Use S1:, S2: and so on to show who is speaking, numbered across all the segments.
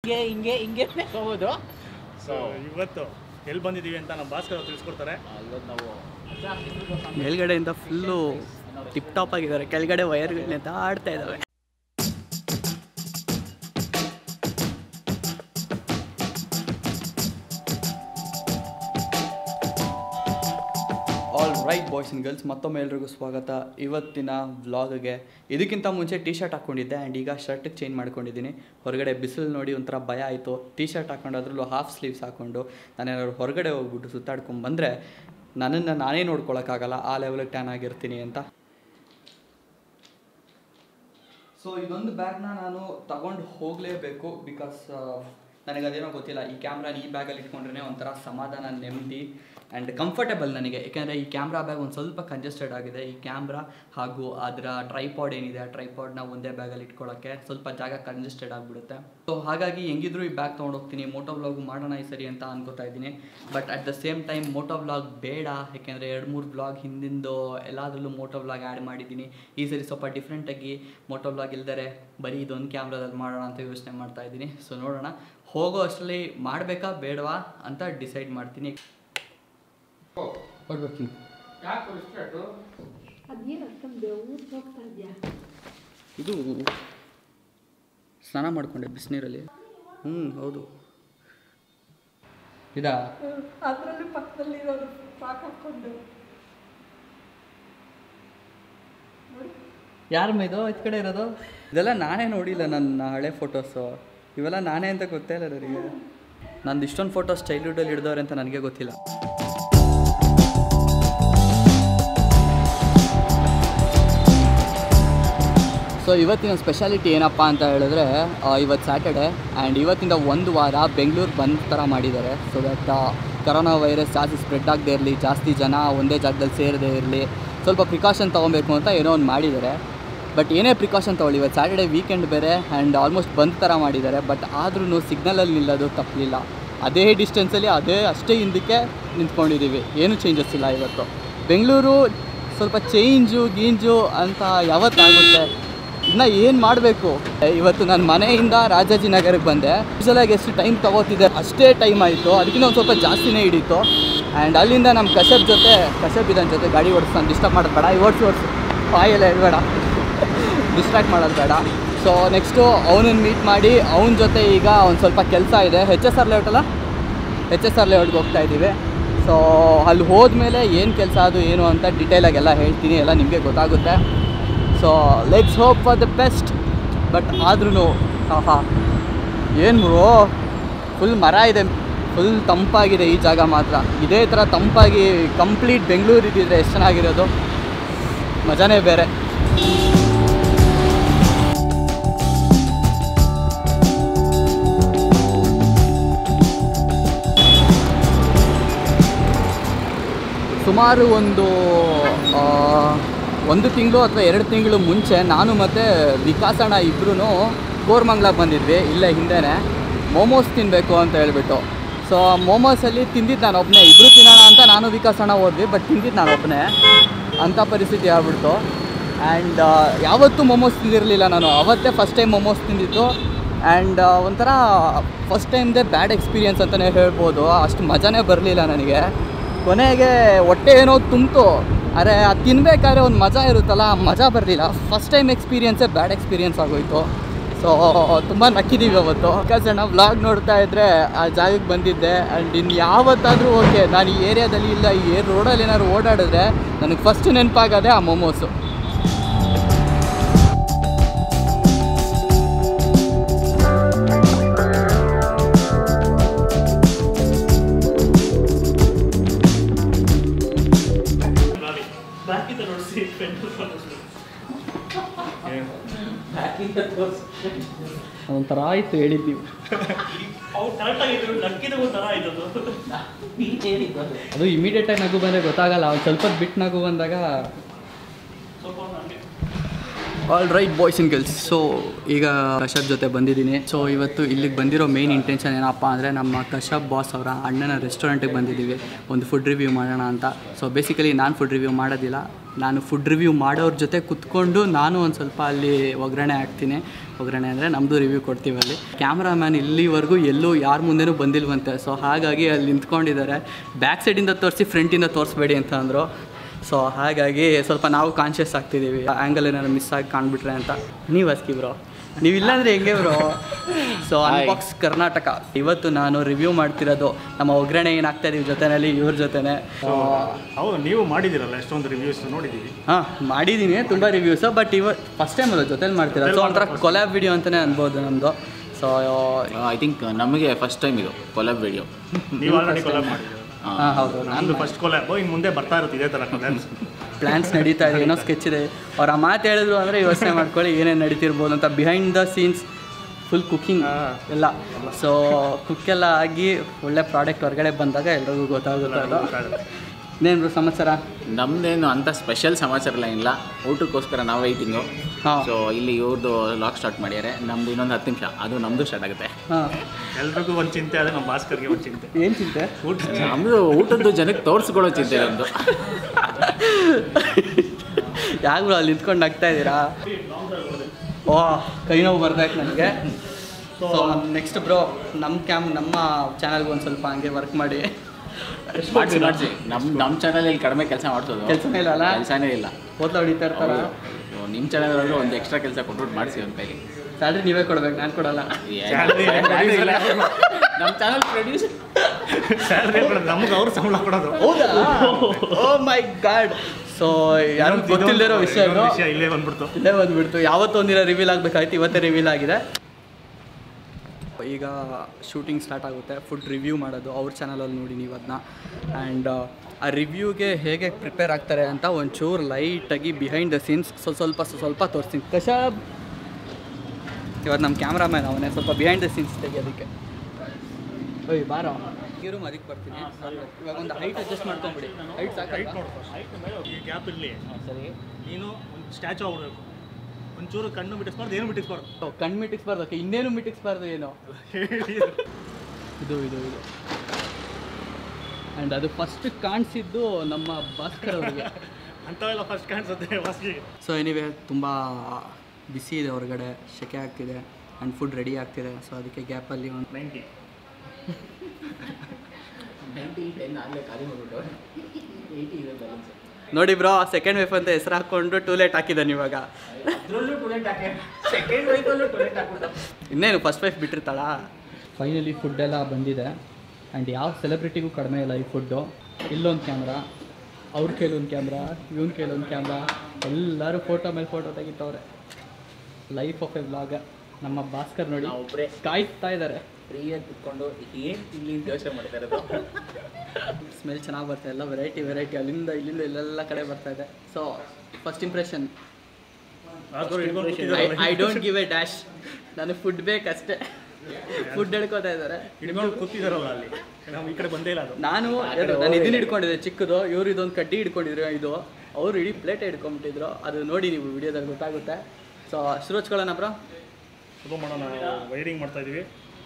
S1: ಹಿಂಗೆ ಹಿಂಗೆ ಹಿಂಗೆ ಹೋಗೋದು
S2: ಸೊ ಇವತ್ತು ಎಲ್ಲಿ ಬಂದಿದ್ದೀವಿ ಅಂತ ನಮ್ಮ ಭಾಸ್ಕರ್ ಅವ್ರು ತಿಳಿಸ್ಕೊಡ್ತಾರೆ
S1: ಅಲ್ಲೊಂದು ನಾವು
S3: ಮೇಲ್ಗಡೆಯಿಂದ ಫುಲ್ಲು ಟಿಪ್ ಟಾಪ್ ಆಗಿದ್ದಾರೆ ಕೆಳಗಡೆ ವೈರ್ಗಳನ್ನ ಆಡ್ತಾ ಇದ್ದಾವೆ all right boys and girls ಮತ್ತೊಮ್ಮೆ ಎಲ್ರಿಗೂ ಸ್ವಾಗತ ಇವತ್ತಿನ ವ್ಲಾಗ್ಗೆ ಇದಕ್ಕಿಂತ ಮುಂಚೆ ಟಿ ಶರ್ಟ್ ಹಾಕ್ಕೊಂಡಿದ್ದೆ ಆ್ಯಂಡ್ ಈಗ ಶರ್ಟಿಗೆ ಚೇಂಜ್ ಮಾಡ್ಕೊಂಡಿದ್ದೀನಿ ಹೊರಗಡೆ ಬಿಸಿಲು ನೋಡಿ ಒಂಥರ ಭಯ ಆಯಿತು ಟಿ ಶರ್ಟ್ ಹಾಕೊಂಡು ಅದರಲ್ಲೂ ಹಾಫ್ ಸ್ಲೀವ್ಸ್ ಹಾಕ್ಕೊಂಡು ನಾನೇನಾದ್ರು ಹೊರಗಡೆ ಹೋಗ್ಬಿಟ್ಟು ಸುತ್ತಾಡ್ಕೊಂಡು ಬಂದರೆ ನನ್ನನ್ನು ನಾನೇ ನೋಡ್ಕೊಳಕ್ಕಾಗಲ್ಲ ಆ ಲೆವೆಲಿಗೆ ಟ್ಯಾನ್ ಆಗಿರ್ತೀನಿ ಅಂತ ಸೊ ಇದೊಂದು ಬ್ಯಾಗ್ನ ನಾನು ತಗೊಂಡು ಹೋಗಲೇಬೇಕು ಬಿಕಾಸ್ ನನಗೆ ಅದೇನೋ ಗೊತ್ತಿಲ್ಲ ಈ ಕ್ಯಾಮ್ರಾನ ಈ ಬ್ಯಾಗಲ್ಲಿ ಇಟ್ಕೊಂಡ್ರೆ ಒಂಥರ ಸಮಾಧಾನ ನೆಮ್ಮದಿ ಆ್ಯಂಡ್ ಕಂಫರ್ಟೇಬಲ್ ನನಗೆ ಯಾಕೆಂದರೆ ಈ ಕ್ಯಾಮ್ರಾ ಬ್ಯಾಗ್ ಒಂದು ಸ್ವಲ್ಪ ಕಂಜೆಸ್ಟೆಡ್ ಆಗಿದೆ ಈ ಕ್ಯಾಮ್ರಾ ಹಾಗೂ ಅದರ ಟ್ರೈಪಾಡ್ ಏನಿದೆ ಆ ಟ್ರೈಪಾಡ್ನ ಒಂದೇ ಬ್ಯಾಗಲ್ಲಿ ಇಟ್ಕೊಳ್ಳೋಕ್ಕೆ ಸ್ವಲ್ಪ ಜಾಗ ಕಂಜೆಸ್ಟೆಡ್ ಆಗಿಬಿಡುತ್ತೆ ಸೊ ಹಾಗಾಗಿ ಹೆಂಗಿದ್ರು ಈ ಬ್ಯಾಗ್ ತೊಗೊಂಡೋಗ್ತೀನಿ ಮೋಟೋ ವ್ಲಾಗು ಮಾಡೋಣ ಈ ಸರಿ ಅಂತ ಅನ್ಕೋತಾ ಇದ್ದೀನಿ but at the same time moto vlog ಬೇಡ ಯಾಕೆಂದರೆ ಎರಡು ಮೂರು ವ್ಲಾಗ್ ಹಿಂದಿಂದು ಎಲ್ಲದರಲ್ಲೂ ಮೋಟೋ ವ್ಲಾಗ್ ಆ್ಯಡ್ ಮಾಡಿದ್ದೀನಿ ಈ ಸರಿ ಸ್ವಲ್ಪ ಡಿಫ್ರೆಂಟಾಗಿ ಮೋಟೋ ವ್ಲಾಗ್ ಇಲ್ದರೆ ಬರೀ ಇದೊಂದು ಕ್ಯಾಮ್ರಾದಲ್ಲಿ ಮಾಡೋಣ ಅಂತ ಯೋಚನೆ ಮಾಡ್ತಾ ಇದ್ದೀನಿ ಸೊ ನೋಡೋಣ ಹೋಗೋ ಅಷ್ಟರಲ್ಲಿ ಮಾಡಬೇಕಾ ಬೇಡವಾ ಅಂತ ಡಿಸೈಡ್ ಮಾಡ್ತೀನಿ ಕೊಡ್ಬೇಕು
S4: ಅದೇನು ಅಷ್ಟೊಂದು ಬೆವ್ರು ಹೋಗ್ತಾ ಇದೆಯಾ
S3: ಇದು ಸ್ನಾನ ಮಾಡಿಕೊಂಡೆ ಬಿಸಿನೀರಲ್ಲಿ ಹ್ಞೂ ಹೌದು ಇದಾ
S4: ಅದರಲ್ಲಿ ಪಕ್ಕದಲ್ಲಿರೋರು ಸಾಕು ಹಾಕ್ಕೊಂಡು
S3: ಯಾರ ಮೇದು ಈ ಕಡೆ ಇರೋದು ಇದೆಲ್ಲ ನಾನೇ ನೋಡಿಲ್ಲ ನನ್ನ ಹಳೆ ಫೋಟೋಸು ಇವೆಲ್ಲ ನಾನೇ ಅಂತ ಗೊತ್ತೇ ಇಲ್ಲ ನನಗೆ ನಂದು ಇಷ್ಟೊಂದು ಫೋಟೋಸ್ ಚೈಲ್ಡ್ಹುಡ್ಡಲ್ಲಿ ಹಿಡ್ದವ್ರೆ ಅಂತ ನನಗೆ ಗೊತ್ತಿಲ್ಲ ಸೊ ಇವತ್ತಿನ ಸ್ಪೆಷಾಲಿಟಿ ಏನಪ್ಪ ಅಂತ ಹೇಳಿದ್ರೆ ಆ, ಇವತ್ತು ಸ್ಯಾಟರ್ಡೆ ಆ್ಯಂಡ್ ಇವತ್ತಿಂದ ಒಂದು ವಾರ ಬೆಂಗಳೂರು ಬಂದ್ ಥರ ಮಾಡಿದ್ದಾರೆ ಸೊ ದಟ್ ಕರೋನಾ ವೈರಸ್ ಜಾಸ್ತಿ ಸ್ಪ್ರೆಡ್ ಆಗದೆ ಇರಲಿ ಜಾಸ್ತಿ ಜನ ಒಂದೇ ಜಾಗದಲ್ಲಿ ಸೇರದೇ ಇರಲಿ ಸ್ವಲ್ಪ ಪ್ರಿಕಾಷನ್ ತೊಗೊಬೇಕು ಅಂತ ಏನೋ ಒಂದು ಮಾಡಿದ್ದಾರೆ ಬಟ್ ಏನೇ ಪ್ರಿಕಾಷನ್ ತೊಗೊಳ್ಳಿ ಇವತ್ತು ಸ್ಯಾಟರ್ಡೆ ವೀಕೆಂಡ್ ಬೇರೆ ಆ್ಯಂಡ್ ಆಲ್ಮೋಸ್ಟ್ ಬಂದ್ ಥರ ಮಾಡಿದ್ದಾರೆ ಬಟ್ ಆದ್ರೂ ಸಿಗ್ನಲಲ್ಲಿ ನಿಲ್ಲೋದು ತಪ್ಪಲಿಲ್ಲ ಅದೇ ಡಿಸ್ಟೆನ್ಸಲ್ಲಿ ಅದೇ ಅಷ್ಟೇ ಹಿಂದಕ್ಕೆ ನಿಂತ್ಕೊಂಡಿದ್ದೀವಿ ಏನು ಚೇಂಜಸ್ ಇಲ್ಲ ಇವತ್ತು ಬೆಂಗಳೂರು ಸ್ವಲ್ಪ ಚೇಂಜು ಗೀಂಜು ಅಂತ ಯಾವತ್ತಾಗುತ್ತೆ ಇನ್ನು ಏನು ಮಾಡಬೇಕು ಇವತ್ತು ನನ್ನ ಮನೆಯಿಂದ ರಾಜಾಜಿನಗರಕ್ಕೆ ಬಂದೆ ಯೂಸಲಾಗಿ ಎಷ್ಟು ಟೈಮ್ ತಗೋತಿದ್ದೆ ಅಷ್ಟೇ ಟೈಮ್ ಆಯಿತು ಅದಕ್ಕಿಂತ ಒಂದು ಸ್ವಲ್ಪ ಜಾಸ್ತಿನೇ ಹಿಡೀತು ಆ್ಯಂಡ್ ಅಲ್ಲಿಂದ ನಮ್ಮ ಕಶ್ಯಪ್ ಜೊತೆ ಕಶ್ಯಪ್ ಇದನ್ನ ಜೊತೆ ಗಾಡಿ ಓಡಿಸ್ತಾನೆ ಡಿಸ್ಟರ್ಬ್ ಮಾಡೋದು ಬೇಡ ಈ ಓಡಿಸಿ ಓಡಿಸು ಬಾಯೆಲ್ಲ ಹೇಳ್ಬೇಡ ಡಿಸ್ಟ್ರಾಕ್ಟ್ ಮಾಡೋದು ಬೇಡ ಸೊ ನೆಕ್ಸ್ಟು ಅವನನ್ನು ಮೀಟ್ ಮಾಡಿ ಅವನ ಜೊತೆ ಈಗ ಒಂದು ಸ್ವಲ್ಪ ಕೆಲಸ ಇದೆ ಹೆಚ್ ಎಸ್ ಆರ್ ಲೇಔಟ್ ಅಲ್ಲ ಎಚ್ ಎಸ್ ಆರ್ ಲೇಔಟ್ಗೆ ಹೋಗ್ತಾ ಇದ್ದೀವಿ ಸೊ ಅಲ್ಲಿ ಹೋದ್ಮೇಲೆ ಏನು ಕೆಲಸ ಅದು ಏನು ಅಂತ ಡಿಟೇಲಾಗಿ ಎಲ್ಲ ಹೇಳ್ತೀನಿ ಎಲ್ಲ ನಿಮಗೆ ಗೊತ್ತಾಗುತ್ತೆ so let's hope for the best but ಆದ್ರೂ ಆಹಾ ಏನು ಬ್ರೋ ಫುಲ್ ಮರ ಇದೆ ಫುಲ್ ತಂಪಾಗಿದೆ ಈ ಜಾಗ ಮಾತ್ರ ಇದೇ ಥರ ತಂಪಾಗಿ ಕಂಪ್ಲೀಟ್ ಬೆಂಗಳೂರು ಇದ್ದಿದ್ರೆ ಎಷ್ಟು ಚೆನ್ನಾಗಿರೋದು ಮಜಾನೇ ಬೇರೆ ಸುಮಾರು ಒಂದು ಆ, ಒಂದು ತಿಂಗಳು ಅಥವಾ ಎರಡು ತಿಂಗಳು ಮುಂಚೆ ನಾನು ಮತ್ತು ವಿಕಾಸಣ್ಣ ಇಬ್ಬರೂ ಕೋರ್ಮಂಗ್ಲ ಬಂದಿದ್ವಿ ಇಲ್ಲೇ ಹಿಂದೆನೇ ಮೋಮೋಸ್ ತಿನ್ನಬೇಕು ಅಂತ ಹೇಳ್ಬಿಟ್ಟು ಸೊ ಮೋಮೋಸಲ್ಲಿ ತಿಂದಿದ್ದು ನಾನು ಒಬ್ಬನೇ ಇಬ್ಬರು ತಿನ್ನೋಣ ಅಂತ ನಾನು ವಿಕಾಸಣ್ಣ ಹೋದ್ವಿ ಬಟ್ ತಿಂದಿದ್ದು ನಾನು ಒಬ್ಬನೇ ಅಂಥ ಪರಿಸ್ಥಿತಿ ಆಗ್ಬಿಡ್ತು ಆ್ಯಂಡ್ ಯಾವತ್ತೂ ಮೋಮೋಸ್ ತಿಂದಿರಲಿಲ್ಲ ನಾನು ಅವತ್ತೇ ಫಸ್ಟ್ ಟೈಮ್ ಮೋಮೋಸ್ ತಿಂದಿದ್ದು ಆ್ಯಂಡ್ ಒಂಥರ ಫಸ್ಟ್ ಟೈಮ್ದೇ ಬ್ಯಾಡ್ ಎಕ್ಸ್ಪೀರಿಯನ್ಸ್ ಅಂತಲೇ ಹೇಳ್ಬೋದು ಅಷ್ಟು ಮಜಾನೇ ಬರಲಿಲ್ಲ ನನಗೆ ಕೊನೆಗೆ ಹೊಟ್ಟೆ ಏನೋ ತುಂಬಿತು ಅರೆ ಅದು ತಿನ್ಬೇಕಾದ್ರೆ ಒಂದು ಮಜಾ ಇರುತ್ತಲ್ಲ ಆ ಮಜಾ ಬರಲಿಲ್ಲ ಫಸ್ಟ್ ಟೈಮ್ ಎಕ್ಸ್ಪೀರಿಯನ್ಸೇ ಬ್ಯಾಡ್ ಎಕ್ಸ್ಪೀರಿಯನ್ಸ್ ಆಗೋಯ್ತು ಸೊ ತುಂಬ ನಕ್ಕಿದ್ದೀವಿ ಅವತ್ತು ಬಿಕಾಸ್ ನಾವು ವ್ಲಾಗ್ ನೋಡ್ತಾ ಇದ್ದರೆ ಆ ಜಾಗಕ್ಕೆ ಬಂದಿದ್ದೆ ಆ್ಯಂಡ್ ಇನ್ನು ಯಾವತ್ತಾದರೂ ಓಕೆ ನಾನು ಈ ಏರಿಯಾದಲ್ಲಿ ಇಲ್ಲ ಈ ಏರ್ ರೋಡಲ್ಲಿ ಏನಾದ್ರು ಓಡಾಡಿದ್ರೆ ನನಗೆ ಫಸ್ಟ್ ನೆನಪಾಗೋದೇ ಆ ಮೊಮೋಸು
S2: ಬ್ಯಾಕಿಂದ ನೋಡಿಸಿ
S3: ಒಂಥರ ಆಯಿತು ಹೇಳಿದ್ದೀವಿ
S2: ಅವ್ರು ಕರೆಕ್ಟಾಗಿದ್ರು ನಕ್ಕಿದ ಒಂಥರ ಆಯ್ತದು
S3: ಅದು ಇಮಿಡಿಯೇಟಾಗಿ ನಗು ಬಂದರೆ ಗೊತ್ತಾಗಲ್ಲ ಒಂದು ಸ್ವಲ್ಪ ಬಿಟ್ಟು ನಗು ಬಂದಾಗ
S2: ಸ್ವಲ್ಪ ನನಗೆ
S3: all right boys and girls so ಈಗ ಕಶ್ಯಪ್ ಜೊತೆ ಬಂದಿದ್ದೀನಿ ಸೊ ಇವತ್ತು ಇಲ್ಲಿಗೆ ಬಂದಿರೋ ಮೇನ್ ಇಂಟೆನ್ಷನ್ ಏನಪ್ಪ ಅಂದರೆ ನಮ್ಮ ಕಶ್ಯಪ್ ಬಾಸ್ ಅವರ ಅಣ್ಣನ ರೆಸ್ಟೋರೆಂಟಿಗೆ ಬಂದಿದ್ದೀವಿ ಒಂದು ಫುಡ್ ರಿವ್ಯೂ ಮಾಡೋಣ ಅಂತ ಸೊ ಬೇಸಿಕಲಿ ನಾನು ಫುಡ್ ರಿವ್ಯೂ ಮಾಡೋದಿಲ್ಲ ನಾನು ಫುಡ್ ರಿವ್ಯೂ ಮಾಡೋರ ಜೊತೆ ಕುತ್ಕೊಂಡು ನಾನು ಒಂದು ಸ್ವಲ್ಪ ಅಲ್ಲಿ ಒಗ್ಗರಣೆ ಹಾಕ್ತೀನಿ ಒಗ್ಗರಣೆ ಅಂದರೆ ನಮ್ಮದು ರಿವ್ಯೂ ಕೊಡ್ತೀವಿ ಅಲ್ಲಿ ಕ್ಯಾಮ್ರಾಮ್ಯಾನ್ ಇಲ್ಲಿವರೆಗೂ ಎಲ್ಲೂ ಯಾರ ಮುಂದೆನೂ ಬಂದಿಲ್ವಂತೆ ಸೊ ಹಾಗಾಗಿ ಅಲ್ಲಿ ನಿಂತ್ಕೊಂಡಿದ್ದಾರೆ ಬ್ಯಾಕ್ ಸೈಡಿಂದ ತೋರಿಸಿ ಫ್ರಂಟಿಂದ ತೋರಿಸ್ಬೇಡಿ ಅಂತ ಅಂದರು ಸೊ ಹಾಗಾಗಿ ಸ್ವಲ್ಪ ನಾವು ಕಾನ್ಷಿಯಸ್ ಆಗ್ತಿದ್ದೀವಿ ಆ್ಯಂಗಲ್ ಏನಾದ್ರು ಮಿಸ್ ಆಗಿ ಕಾಣ್ಬಿಟ್ರೆ ಅಂತ ನೀವು ಹಸ್ಕಿ ಬ್ರೋ ನೀವು ಇಲ್ಲಾಂದ್ರೆ ಹೆಂಗೆ ಬ್ರೋ ಸೊ ಅನ್ಬಾಕ್ಸ್ ಕರ್ನಾಟಕ ಇವತ್ತು ನಾನು ರಿವ್ಯೂ ಮಾಡ್ತಿರೋದು ನಮ್ಮ ಒಗ್ಗರಣೆ ಏನಾಗ್ತಾ ಇದೀವಿ ಜೊತೆನಲ್ಲಿ ಇವ್ರ ಜೊತೆನೆ
S2: ಹೌದು ನೀವು ಮಾಡಿದ್ದೀರಲ್ಲ ಎಷ್ಟೊಂದು ರಿವ್ಯೂಸ್ ನೋಡಿದ್ದೀವಿ
S3: ಹಾಂ ಮಾಡಿದ್ದೀನಿ ತುಂಬ ರಿವ್ಯೂಸು ಬಟ್ ಇವ ಫಸ್ಟ್ ಟೈಮ್ ಅಲ್ಲ ಜೊತೆಲಿ ಮಾಡ್ತೀರಾ ಸೊ ಒಂಥರ ಕೊಲ್ಯಾಬ್ ವಿಡಿಯೋ ಅಂತಲೇ ಅನ್ಬೋದು ನಮ್ಮದು ಸೊ
S1: ಐ ಥಿಂಕ್ ನಮಗೆ ಫಸ್ಟ್ ಟೈಮ್ ಇದು ಕೊಲಾಬ್ ವಿಡಿಯೋ
S2: ನೀವು ಆಲ್ರೆಡಿ ಕೊಲಾಬ್ ಮಾಡಿದ್ದೀರ
S3: ಹಾಂ ಹೌದು
S2: ನಂದು ಫಸ್ಟ್ ಕೊಲಾಬ್ ಇನ್ನು ಮುಂದೆ ಬರ್ತಾ ಇರುತ್ತೆ ಇದೇ ಥರ ಕೊಲಾಬ್ಸ್
S3: ಪ್ಲ್ಯಾನ್ಸ್ ನಡೀತಾ ಇದೆ ಏನೋ ಸ್ಕೆಚ್ ಇದೆ ಅವ್ರು ಆ ಮಾತು ಹೇಳಿದ್ರು ಅಂದರೆ ಯೋಚನೆ ಮಾಡ್ಕೊಳ್ಳಿ ಏನೇನು ನಡೀತಿರ್ಬೋದು ಅಂತ behind the scenes full cooking ಎಲ್ಲ ಸೊ ಕುಕ್ಕೆಲ್ಲ ಆಗಿ ಒಳ್ಳೆ ಪ್ರಾಡಕ್ಟ್ ಹೊರಗಡೆ ಬಂದಾಗ ಎಲ್ರಿಗೂ ಗೊತ್ತಾಗುತ್ತೆ ಅದು ಇನ್ನೇನು ಸಮಾಚಾರ
S1: ನಮ್ದೇನು ಅಂತ ಸ್ಪೆಷಲ್ ಸಮಾಚಾರ ಎಲ್ಲ ಇಲ್ಲ ಊಟಕ್ಕೋಸ್ಕರ ನಾವು ವೈಟಿಂಗು
S3: ಹಾಂ
S1: ಸೊ ಇಲ್ಲಿ ಇವ್ರದ್ದು ಲಾಕ್ ಸ್ಟಾರ್ಟ್ ಮಾಡ್ಯಾರೆ ನಮ್ದು ಇನ್ನೊಂದು ಹತ್ತು ನಿಮಿಷ ಅದು ನಮ್ಮದು ಸ್ಟಾರ್ಟ್ ಆಗುತ್ತೆ
S3: ಹಾಂ
S2: ಎಲ್ರಿಗೂ ಒಂದು ಚಿಂತೆ ಆದರೆ ನಮ್ಮ ಭಾಸ್ಕರ್ಗೆ ಒಂದು ಚಿಂತೆ
S3: ಏನು ಚಿಂತೆ
S2: ಊಟ
S1: ನಮ್ಮದು ಊಟದ್ದು ಜನಕ್ಕೆ ತೋರಿಸ್ಕೊಳ್ಳೋ ಚಿಂತೆ ನಮ್ಮದು
S3: ಯಾಕೆ ಬ್ರೋ ಅಲ್ಲಿ ನಿಂತ್ಕೊಂಡು ಆಗ್ತಾ ಇದ್ದೀರಾ ಓ ಕೈ ನೋವು ಬರ್ಬೇಕು ನನಗೆ ಸೊ ನೆಕ್ಸ್ಟ್ ಬ್ರೋ ನಮ್ಮ ಕ್ಯಾಮ್ ನಮ್ಮ ಚಾನಲ್ಗೆ ಒಂದು ಸ್ವಲ್ಪ ಹಂಗೆ ವರ್ಕ್ ಮಾಡಿ
S1: ಮಾಡಿಸಿ ಮಾಡಿಸಿ ನಮ್ಮ ನಮ್ಮ ಚಾನಲಲ್ಲಿ ಕಡಿಮೆ ಕೆಲಸ ಮಾಡಿಸೋದು
S3: ಕೆಲಸನೇ ಇಲ್ಲ ಅಲ್ಲ
S1: ಕೆಲಸನೇ ಇಲ್ಲ
S3: ಓದ್ಲ ಹೊಡಿತಾ ಇರ್ತಾರ
S1: ನಿಮ್ಮ ಚಾನಲ್ ಆದರೂ ಒಂದು ಎಕ್ಸ್ಟ್ರಾ ಕೆಲಸ ಕೊಟ್ಬಿಟ್ಟು ಮಾಡಿಸಿ ಒಂದು ಕೈಲಿ
S3: ಸ್ಯಾಲ್ರಿ ನೀವೇ ಕೊಡ್ಬೇಕು ನಾನು ಕೊಡಲ್ಲ
S2: Salary ಇಲ್ಲ.
S1: ನಮ್ಮ ಚಾನಲ್ ಪ್ರೊಡ್ಯೂಸ್
S2: ಸ್ಯಾಲ್ರಿ ಕೊಡೋದು ನಮ್ಗೆ ಅವ್ರು ಸಂಬಳ ಕೊಡೋದು
S3: ಹೌದಾ ಓ ಮೈ ಗಾಡ್ ಸೊ ಯಾರು
S2: ಇನ್ನೊಂದು-
S3: ಗೊತ್ತಿಲ್ಲದಿರೋ ವಿಷಯ ಇದು
S2: ಇನ್ನೊಂದು ವಿಷಯ ಇಲ್ಲೇ ಬಂದ್ಬಿಡ್ತು
S3: ಇಲ್ಲೇ ಬಂದ್ಬಿಡ್ತು ಯಾವತ್ತೊಂದಿನ ರಿವೀಲ್ ಆಗಬೇಕಾಯ್ತು ಇವತ್ತೇ ರಿವೀಲ್ ಆಗಿದೆ ಈಗ ಶೂಟಿಂಗ್ ಸ್ಟಾರ್ಟ್ ಆಗುತ್ತೆ ಫುಡ್ ರಿವ್ಯೂ ಮಾಡೋದು ಅವ್ರ ಚಾನಲಲ್ಲಿ ನೋಡಿ ನೀವು ಅದನ್ನ ಆ್ಯಂಡ್ ಆ ರಿವ್ಯೂಗೆ ಹೇಗೆ ಪ್ರಿಪೇರ್ ಆಗ್ತಾರೆ ಅಂತ ಒಂಚೂರು ಲೈಟಾಗಿ ಬಿಹೈಂಡ್ ದ ಸೀನ್ಸ್ ಸ್ವಲ್ಪ ಸ್ವಲ್ಪ ಸ್ವಲ್ಪ ತೋರಿಸ್ತೀನಿ ಕಶಾಬ್ ಇವತ್ತು ನಮ್ಮ ಕ್ಯಾಮ್ರಾಮ್ಯಾನ್ ಅವನೇ ಸ್ವಲ್ಪ ಬಿಹೈಂಡ್ ದ ಸೀನ್ಸ್ ತೆಗಿಯೋದಕ್ಕೆ ಓಯ್ ಬಾರೋ ಇರು ಅದಕ್ಕೆ ಬರ್ತೀನಿ ಇವಾಗ ಒಂದು ಹೈಟ್ ಅಡ್ಜಸ್ಟ್ ಮಾಡ್ಕೊಂಬಿಡಿ ಹೈಟ್
S2: ಹೈಟ್
S3: ಸಾಕು
S2: ನೋಡು ಈ ಗ್ಯಾಪ್ ಇರಲಿ
S3: ಸರಿ
S2: ನೀನು ಒಂದು ಸ್ಟ್ಯಾಚು ಆಗ್ಬಿಡ್ಬೇಕು ಒಂಚೂರು ಕಣ್ಣು ಬಿಟ್ಟಿಸ್ಬಾರ್ದು ಏನು ಬಿಟ್ಟಿಸ್ಬಾರ್ದು
S3: ಕಣ್ಣು ಮಿಟಿಕ್ಸ್ಬಾರ್ದು ಓಕೆ ಇನ್ನೇನು ಮಿಟಿಕ್ಸ್ಬಾರ್ದು ಏನೋ ಇದು ಇದು ಇದು ಆ್ಯಂಡ್ ಅದು ಫಸ್ಟ್ ಕಾಣಿಸಿದ್ದು ನಮ್ಮ ಭಾಸ್ಕರ್ ಅವರಿಗೆ
S2: ಅಂಥವೆಲ್ಲ ಫಸ್ಟ್ ಕಾಣಿಸುತ್ತೆ ಫಸ್ಟಿಗೆ
S3: ಸೊ ಎನಿವೆ ತುಂಬ ಬಿಸಿ ಇದೆ ಹೊರಗಡೆ ಸೆಕೆ ಆಗ್ತಿದೆ ಆ್ಯಂಡ್ ಫುಡ್ ರೆಡಿ ಆಗ್ತಿದೆ ಸೊ ಅದಕ್ಕೆ ಗ್ಯಾಪಲ್ಲಿ ಒಂದು
S2: ನೈಂಟಿ
S1: ನೈಂಟಿ ಟೆನ್ ಆಗಲೇ ಖಾಲಿ ಮಾಡ್ಬಿಟ್ಟು ಏಯ್ಟಿ ಇದೆ ಬ್ಯಾಲೆನ್ಸ್
S3: ನೋಡಿ ಬ್ರೋ ಸೆಕೆಂಡ್ ವೇಫ್ ಅಂತ ಹೆಸರು ಹಾಕ್ಕೊಂಡು ಟೂಲೆಟ್ ಹಾಕಿದ್ದಾನೆ ಇವಾಗ
S1: ಅದರಲ್ಲೂ ಟುಲೆಟ್ ಹಾಕಿ ಸೆಕೆಂಡ್ ವೈಕಲ್ಲೂ ಟುಲೆಟ್ ಹಾಕ್ಬಿಡ್ತಾರೆ
S3: ಇನ್ನೇನು ಫಸ್ಟ್ ವೈಫ್ ಬಿಟ್ಟಿರ್ತಾಳ ಫೈನಲಿ ಫುಡ್ ಎಲ್ಲ ಬಂದಿದೆ ಆ್ಯಂಡ್ ಯಾವ ಸೆಲೆಬ್ರಿಟಿಗೂ ಕಡಿಮೆ ಇಲ್ಲ ಈ ಫುಡ್ಡು ಇಲ್ಲೊಂದು ಕ್ಯಾಮ್ರಾ ಅವ್ರ ಕೈಲೊಂದು ಕ್ಯಾಮ್ರಾ ಇವನ್ ಕೈಲೊಂದು ಕ್ಯಾಮ್ರಾ ಎಲ್ಲರೂ ಫೋಟೋ ಮೇಲೆ ಫೋಟೋ ತೆಗಿತವ್ರೆ ಲೈಫ್ ಆಫ್ ಎ ಬ್ಲಾಗ ನಮ್ಮ ಭಾಸ್ಕರ್ ನೋಡಿ
S1: ಒಬ್ಬರೇ
S3: ಕಾಯ್ತಾ ಇದ್ದಾರೆ
S1: ಫ್ರೀಯಾಗಿ ಕುತ್ಕೊಂಡು ಏನು ಇಲ್ಲಿ ಅಂತ ಯೋಚನೆ ಮಾಡ್ತಾ ಇರೋದು
S3: ಸ್ಮೆಲ್ ಚೆನ್ನಾಗಿ ಬರ್ತಾ ಎಲ್ಲ ವೆರೈಟಿ ವೆರೈಟಿ ಅಲ್ಲಿಂದ ಇಲ್ಲಿಂದ ಇಲ್ಲೆಲ್ಲ ಕಡೆ ಬರ್ತಾ ಇದೆ ಸೊ ಫಸ್ಟ್ ಇಂಪ್ರೆಷನ್
S2: ಆದರೂ ಇಟ್ಕೊಂಡು
S3: ಐ
S2: ಕೂತಿದ್ದಾರಲ್ಲ
S3: ಡೋಂಟ್ ಗಿವ್ ಎ ಡ್ಯಾಶ್ ನನಗೆ ಫುಡ್ ಬೇಕಷ್ಟೇ ಫುಡ್ ಹೇಳ್ಕೊತಾ ಇದ್ದಾರೆ
S2: ಹಿಡ್ಕೊಂಡು ಕೂತಿದಾರಲ್ಲ ಅಲ್ಲಿ ನಾವು ಈ ಕಡೆ ಬಂದೇ ಇಲ್ಲ ಅದು
S3: ನಾನು ಏನು, ನಾನು ಇದನ್ನ ಹಿಡ್ಕೊಂಡಿದ್ದೆ ಚಿಕ್ಕದು ಇವರು ಇದೊಂದು ಕಡ್ಡಿ ಹಿಡ್ಕೊಂಡಿದ್ರು ಇದು ಅವರು ಇಡೀ ಪ್ಲೇಟ್ ಹಿಡ್ಕೊಂಬಿಟ್ಟಿದ್ರು ಅದು ನೋಡಿ ನೀವು ವಿಡಿಯೋದಲ್ಲಿ ಗೊತ್ತಾಗುತ್ತೆ ಸೊ ಶುರು ಹಚ್ಕೊಳ್ಳೋಣ ಬ್ರೋ
S2: ಶುರು ಮಾಡೋಣ ವೈರಿಂಗ್ ಮಾಡ್ತಾ ಇದೀವಿ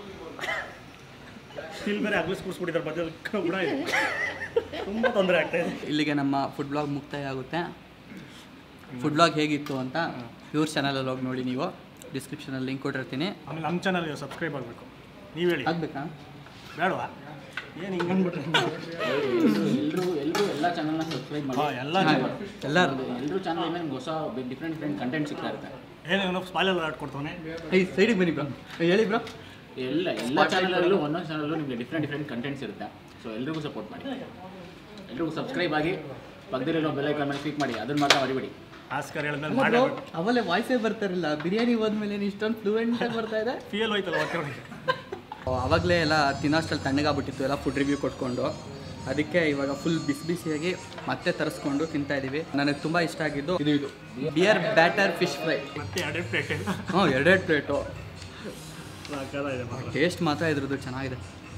S2: ಸ್ಟಿಲ್ ಬೇರೆ ಅಗ್ಲಿಸ್ ಕೂರಿಸ್ಬಿಟ್ಟಿದ್ದಾರೆ ಬದಲು ಗುಣ ಇದೆ ತುಂಬ ತೊಂದರೆ ಆಗ್ತಾ ಇದೆ
S3: ಇಲ್ಲಿಗೆ ನಮ್ಮ ಫುಡ್ ಬ್ಲಾಗ್ ಮುಕ್ತಾಯ ಆಗುತ್ತೆ ಫುಡ್ ಬ್ಲಾಗ್ ಹೇಗಿತ್ತು ಅಂತ ಇವ್ರ ಚಾನಲಲ್ಲಿ ಹೋಗಿ ನೋಡಿ ನೀವು ಡಿಸ್ಕ್ರಿಪ್ಷನಲ್ಲಿ ಲಿಂಕ್ ಕೊಟ್ಟಿರ್ತೀನಿ
S2: ಆಮೇಲೆ ನಮ್ಮ ಚಾನಲ್ಗೆ ಸಬ್ಸ್ಕ್ರೈಬ್ ಆಗಬೇಕು ನೀವು ಹೇಳಿ
S3: ಆಗ್ಬೇಕಾ
S2: ಬೇಡವಾ ಏನು ಹಿಂಗೆ ಅಂದ್ಬಿಟ್ರೆ
S1: ಎಲ್ಲರೂ ಎಲ್ಲರೂ ಎಲ್ಲ ಚಾನಲ್ನ ಸಬ್ಸ್ಕ್ರೈಬ್ ಮಾಡಿ
S2: ಹಾಂ ಎಲ್ಲ
S3: ಹಾಂ ಎಲ್ಲರೂ
S1: ಎಲ್ಲರೂ ಚಾನಲ್ ನಿಮ್ಗೆ ಹೊಸ ಡಿಫ್ರೆಂಟ್ ಡಿಫ್ರೆಂಟ್ ಕಂಟೆಂಟ್ ಸಿಗ್ತಾ ಇರುತ್ತೆ
S2: ಏನೇನೋ ಸ್ಪಾಯ್ಲರ್ ಆಡ್ಕೊಡ್ತಾನೆ
S3: ಏಯ್ ಸೈಡಿಗೆ ಬನ್ನಿ ಬ್ರೋ ಹೇಳಿ ಬ್ರೋ
S1: ಎಲ್ಲ ಎಲ್ಲ ಚಾನಲಲ್ಲೂ ಒಂದೊಂದು ಚಾನಲ್ಲೂ ನಿಮಗೆ ಡಿಫ್ರೆಂಟ್ ಡಿಫ್ರೆಂಟ್ ಕಂಟೆಂಟ್ಸ್ ಇರುತ್ತೆ ಸೊ ಎಲ್ರಿಗೂ ಸಪೋರ್ಟ್ ಮಾಡಿ ಎಲ್ರಿಗೂ ಸಬ್ಸ್ಕ್ರೈಬ್ ಆಗಿ ಪಕ್ಕದಲ್ಲಿರೋ ಬೆಲ್ ಐಕಾನ್ ಮೇಲೆ ಕ್ಲಿಕ್ ಮಾಡಿ ಅದನ್ನ ಮಾತ್ರ ಮರಿಬೇಡಿ
S2: ಆಸ್ಕರ್ ಹೇಳಿದ್ಮೇಲೆ
S3: ಅಲ್ಲ
S2: ಮಾಡಿ
S3: bro, ಅವಲ್ಲೇ ವಾಯ್ಸೇ ಬರ್ತಾರಿಲ್ಲ ಬಿರಿಯಾನಿ ಹೋದ್ಮೇಲೆ ಇಷ್ಟೊಂದು ಫ್ಲೂಯೆಂಟ್ ಆಗಿ ಬರ್ತಾ ಇದೆ
S2: ಫಿಯಲ್ ಹೋಯ್ತಲ್ಲ ಹೊಟ್ಟೆ ಒಳಗೆ
S3: ಆವಾಗಲೇ ಎಲ್ಲ ತಿನ್ನೋಷ್ಟಲ್ಲಿ ತಣ್ಣಗಾಗ್ಬಿಟ್ಟಿತ್ತು ಎಲ್ಲ ಫುಡ್ ರಿವ್ಯೂ ಕೊಟ್ಕೊಂಡು ಅದಕ್ಕೆ ಇವಾಗ ಫುಲ್ ಬಿಸಿ ಬಿಸಿಯಾಗಿ ಮತ್ತೆ ತರಿಸ್ಕೊಂಡು ತಿಂತಾ ಇದೀವಿ ನನಗೆ ತುಂಬ ಇಷ್ಟ ಆಗಿದ್ದು ಇದು ಇದು ಬಿಯರ್ ಬ್ಯಾಟರ್ ಫಿಶ್ ಫ್ರೈ
S2: ಮತ್ತೆ ಎರಡೇ ಪ್ಲೇಟ್
S3: ಹ್ಞೂ ಎರಡೆರಡು ಪ್ಲೇಟು
S2: ಸಾಕಾದ ಇದೆ ಮಾತ್ರ
S3: ಟೇಸ್ಟ್ ಮಾತ್ರ ಇದ್ರದ್ದು ಚೆನ್ನಾಗಿದೆ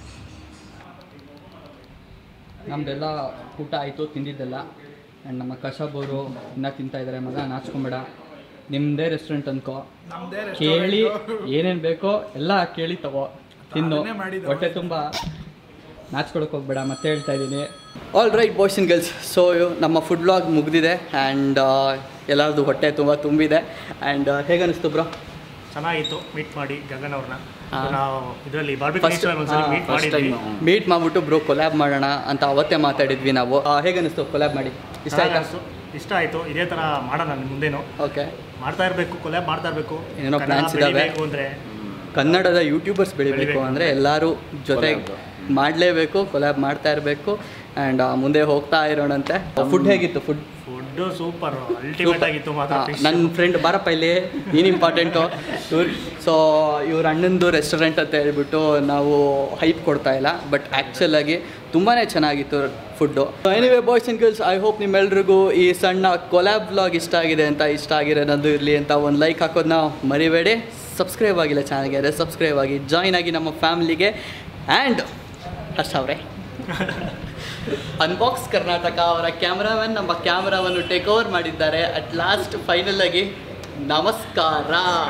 S3: ನಮ್ದೆಲ್ಲ ಊಟ ಆಯಿತು ತಿಂದಿದ್ದೆಲ್ಲ ಆ್ಯಂಡ್ ನಮ್ಮ ಕಶಬ್ ಅವರು ಇನ್ನೂ ತಿಂತಾ ಇದ್ದಾರೆ ಮಗ ನಾಚ್ಕೊಂಬೇಡ ನಿಮ್ಮದೇ ರೆಸ್ಟೋರೆಂಟ್ ಅನ್ಕೋ ಕೇಳಿ ಏನೇನು ಬೇಕೋ ಎಲ್ಲ ಕೇಳಿ ತಗೋ ತಿನ್ನು ಹೊಟ್ಟೆ ತುಂಬ ನಾಚ್ಕೊಳಕ್ಕೆ ಹೋಗ್ಬೇಡ ಮತ್ತೆ ಹೇಳ್ತಾ ಇದ್ದೀನಿ all right boys and girls so ನಮ್ಮ ಫುಡ್ ಬ್ಲಾಗ್ ಮುಗಿದಿದೆ ಆ್ಯಂಡ್ ಎಲ್ಲರದು ಹೊಟ್ಟೆ ತುಂಬ ತುಂಬಿದೆ ಆ್ಯಂಡ್ ಹೇಗನ್ನಿಸ್ತು ಬ್ರೋ
S2: ಚೆನ್ನಾಗಿತ್ತು ಮೀಟ್ ಮಾಡಿ ಗಗನ್ ಅವ್ರನ್ನ
S3: ಹಾ.
S2: ನಾವು ಇದರಲ್ಲಿ ಬಾರ್ಬಿಕ್
S3: First-
S2: ನೇಚರ್ ಒಂದ್ಸರಿ
S3: ಹಾ,
S2: ಮೀಟ್
S1: ಫಸ್ಟ್
S2: ಮಾಡಿದ್ವಿ
S1: ಟೈಮ್
S3: ಮೀಟ್ ಮಾಡ್ಬಿಟ್ಟು ಬ್ರೋ ಕೊಲ್ಯಾಬ್ ಮಾಡೋಣ ಅಂತ ಅವತ್ತೇ ಮಾತಾಡಿದ್ವಿ ನಾವು ಆ, ಹೇಗನ್ನಿಸ್ತು ಕೊಲ್ಯಾಬ್ ಮಾಡಿ ಇಷ್ಟ ಆಯ್ತಾ
S2: ಚೆನ್ನಾಗಿ ಅನ್ಸ್ತು. ಇಷ್ಟ ಆಯಿತು ಇದೇ ಥರ ಮಾಡೋಣ ನಿಮ್ ಮುಂದೇನು
S3: ಓಕೆ
S2: ಮಾಡ್ತಾ ಇರಬೇಕು ಕೊಲ್ಯಾಬ್ ಮಾಡ್ತಾ ಇರಬೇಕು
S3: ಏನೋ plans ಇದಾವೆ.
S2: ಅಂದರೆ
S3: ಕನ್ನಡದ ಯೂಟ್ಯೂಬರ್ಸ್ ಬೆಳಿಬೇಕು
S2: ಬೆಳಿಬೇಕು.
S3: ಅಂದರೆ ಎಲ್ಲರೂ ಜೊತೆ
S1: Collab.
S3: ಮಾಡಲೇಬೇಕು ಕೊಲ್ಯಾಬ್ ಮಾಡ್ತಾ ಇರಬೇಕು ಆ್ಯಂಡ್ ಮುಂದೆ ಹೋಗ್ತಾ ಇರೋಣಂತೆ ಫುಡ್ ಹೇಗಿತ್ತು ಫುಡ್
S2: ಫುಡ್ ಸೂಪರ್ ಅಲ್ಟಿಮೇಟ್ ಆಗಿತ್ತು ಮಾತ್ರ fish.
S3: ನನ್ನ ಫ್ರೆಂಡ್ ಬಾರಪ್ಪ ಇಲ್ಲಿ ನೀನು ಇಂಪಾರ್ಟೆಂಟು ಸೊ ಇವ್ರ ಅಣ್ಣಂದು ರೆಸ್ಟೋರೆಂಟ್ ಅಂತ ಹೇಳ್ಬಿಟ್ಟು ನಾವು ಹೈಪ್ ಕೊಡ್ತಾ ಇಲ್ಲ ಬಟ್ ಆ್ಯಕ್ಚುಲಾಗಿ ತುಂಬಾ ಚೆನ್ನಾಗಿತ್ತು food anyway boys and girls I hope ನಿಮ್ಮೆಲ್ರಿಗೂ ಈ ಸಣ್ಣ ಕೊಲ್ಯಾಬ್ ವ್ಲಾಗ್ ಇಷ್ಟ ಆಗಿದೆ ಅಂತ ಇಷ್ಟ ಆಗಿರೋದು ಇರಲಿ ಅಂತ ಒಂದು ಲೈಕ್ ಹಾಕೋದನ್ನ ಮರಿಬೇಡಿ ಸಬ್ಸ್ಕ್ರೈಬ್ ಆಗಿಲ್ಲ ಚಾನಲ್ಗೆ ಅದೇ ಸಬ್ಸ್ಕ್ರೈಬ್ ಆಗಿ ಜಾಯ್ನ್ ಆಗಿ ನಮ್ಮ ಫ್ಯಾಮಿಲಿಗೆ ಆ್ಯಂಡ್ ಹರ್ಷ ಅವರೇ ಅನ್ಬಾಕ್ಸ್ ಕರ್ನಾಟಕ ಅವರ ಕ್ಯಾಮ್ರಾಮನ್ ನಮ್ಮ ಕ್ಯಾಮ್ರಾವನ್ನು ಟೇಕ್ ಓವರ್ ಮಾಡಿದ್ದಾರೆ ಅಟ್ ಲಾಸ್ಟ್ ಫೈನಲ್ ಆಗಿ ನಮಸ್ಕಾರ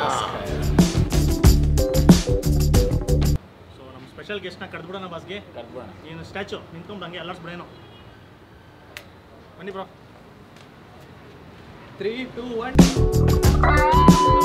S2: ಸೊ ನಮ್ಮ ಸ್ಪೆಷಲ್ ಗೆಸ್ಟ್ನ ಕರೆದ್ಬಿಡೋಣ ಬಾಸ್ಗೆ
S1: ಕರ್ಬೋಣ
S2: ನೀನು ಸ್ಟ್ಯಾಚು ನಿಂತ್ಕೊಂಡು ಹಂಗೆ ಎಲ್ಲಾಡ್ಸ್ಬಿಡೇನು ಬನ್ನಿ ಬ್ರೋ
S3: ತ್ರೀ ಟೂ ಒನ್